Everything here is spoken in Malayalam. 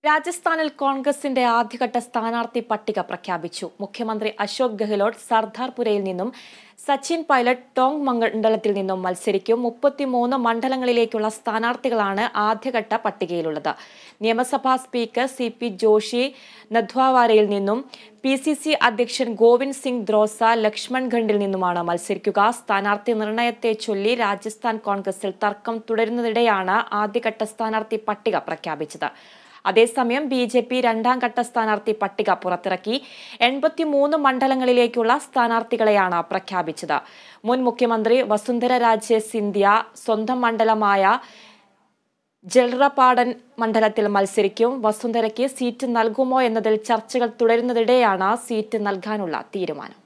രാജസ്ഥാനിൽ കോൺഗ്രസിന്റെ ആദ്യഘട്ട സ്ഥാനാർത്ഥി പട്ടിക പ്രഖ്യാപിച്ചു മുഖ്യമന്ത്രി അശോക് ഗെഹ്ലോട്ട് സർദാർപുരയിൽ നിന്നും സച്ചിൻ പൈലറ്റ് ടോങ് മണ്ഡലത്തിൽ നിന്നും മത്സരിക്കും മുപ്പത്തിമൂന്ന് മണ്ഡലങ്ങളിലേക്കുള്ള സ്ഥാനാർത്ഥികളാണ് ആദ്യഘട്ട പട്ടികയിലുള്ളത് നിയമസഭാ സ്പീക്കർ സി പി ജോഷി നദ്വാവാരയിൽ നിന്നും പി സി സി അധ്യക്ഷൻ ഗോവിന്ദ് സിംഗ് ദ്രോസ ലക്ഷ്മൺ ഖണ്ഡിൽ നിന്നുമാണ് മത്സരിക്കുക സ്ഥാനാർത്ഥി നിർണയത്തെ ചൊല്ലി രാജസ്ഥാൻ കോൺഗ്രസിൽ തർക്കം തുടരുന്നതിടെയാണ് ആദ്യഘട്ട സ്ഥാനാർത്ഥി പട്ടിക പ്രഖ്യാപിച്ചത് അതേസമയം ബി ജെ പി രണ്ടാം ഘട്ട സ്ഥാനാർത്ഥി പട്ടിക പുറത്തിറക്കി എൺപത്തിമൂന്ന് മണ്ഡലങ്ങളിലേക്കുള്ള സ്ഥാനാർത്ഥികളെയാണ് പ്രഖ്യാപിച്ചത് മുൻ മുഖ്യമന്ത്രി വസുന്ധര രാജെ സിന്ധ്യ സ്വന്തം മണ്ഡലമായ ജൽറപാടൻ മണ്ഡലത്തിൽ മത്സരിക്കും വസുന്ധരയ്ക്ക് സീറ്റ് നൽകുമോ എന്നതിൽ ചർച്ചകൾ തുടരുന്നതിടെയാണ് സീറ്റ് നൽകാനുള്ള തീരുമാനം